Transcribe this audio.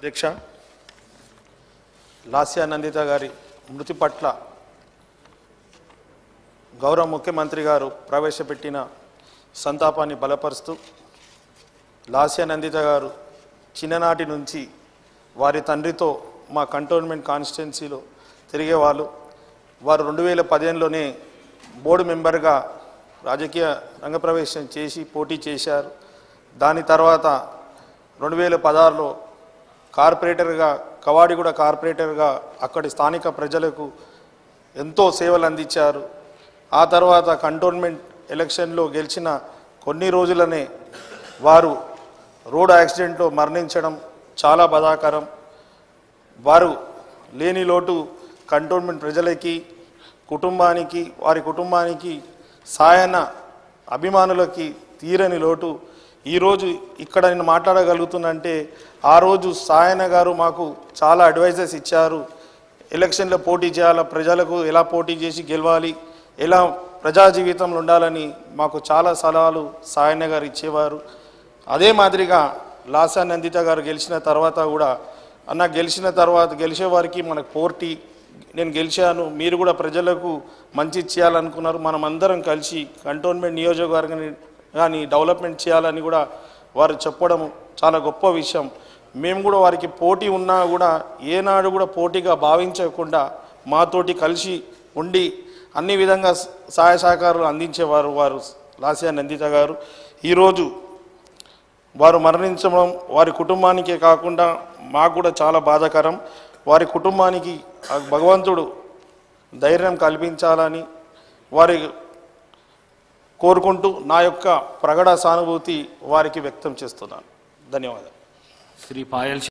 అధ్యక్ష లాస్యా నందిత గారి మృతి పట్ల గౌరవ ముఖ్యమంత్రి గారు ప్రవేశపెట్టిన సంతాపాన్ని బలపరుస్తూ లాస్యా నందిత గారు చిన్ననాటి నుంచి వారి తండ్రితో మా కంటోన్మెంట్ కాన్స్టిట్యున్సీలో తిరిగేవాళ్ళు వారు రెండు వేల పదిహేనులోనే బోర్డు మెంబర్గా రాజకీయ రంగప్రవేశం చేసి పోటీ చేశారు దాని తర్వాత రెండు వేల పదహారులో కార్పొరేటర్గా కవాడిగూడ కార్పొరేటర్గా అక్కడి స్థానిక ప్రజలకు ఎంతో సేవలు అందించారు ఆ తర్వాత కంటోన్మెంట్ ఎలక్షన్లో గెలిచిన కొన్ని రోజులనే వారు రోడ్ యాక్సిడెంట్లో మరణించడం చాలా బాధాకరం వారు లేని లోటు కంటోన్మెంట్ ప్రజలకి కుటుంబానికి వారి కుటుంబానికి సాయన అభిమానులకి తీరని లోటు ఈరోజు ఇక్కడ నేను మాట్లాడగలుగుతున్నంటే ఆ రోజు సాయన గారు మాకు చాలా అడ్వైజెస్ ఇచ్చారు ఎలక్షన్లో పోటీ చేయాలి ప్రజలకు ఎలా పోటీ చేసి గెలవాలి ఎలా ప్రజా జీవితంలో ఉండాలని మాకు చాలా సలహాలు సాయన గారు ఇచ్చేవారు అదే మాదిరిగా లాసా నందిత గారు గెలిచిన తర్వాత కూడా అన్న గెలిచిన తర్వాత గెలిచే వారికి మనకు పోటీ నేను గెలిచాను మీరు కూడా ప్రజలకు మంచి చేయాలనుకున్నారు మనం అందరం కలిసి కంటోన్మెంట్ నియోజకవర్గాన్ని కానీ డెవలప్మెంట్ చేయాలని కూడా వారు చెప్పడం చాలా గొప్ప విషయం మేము కూడా వారికి పోటీ ఉన్నా కూడా ఏనాడు కూడా పోటీగా భావించకుండా మాతోటి కలిసి ఉండి అన్ని విధంగా సహాయ సహకారాలు అందించేవారు వారు లాసియా నందిత గారు ఈరోజు వారు మరణించడం వారి కుటుంబానికే కాకుండా మాకు కూడా చాలా బాధాకరం వారి కుటుంబానికి ఆ భగవంతుడు ధైర్యం కల్పించాలని వారి కోరుకుంటూ నా యొక్క ప్రగడ సానుభూతి వారికి వ్యక్తం చేస్తున్నాను ధన్యవాదాలు శ్రీ పాయల్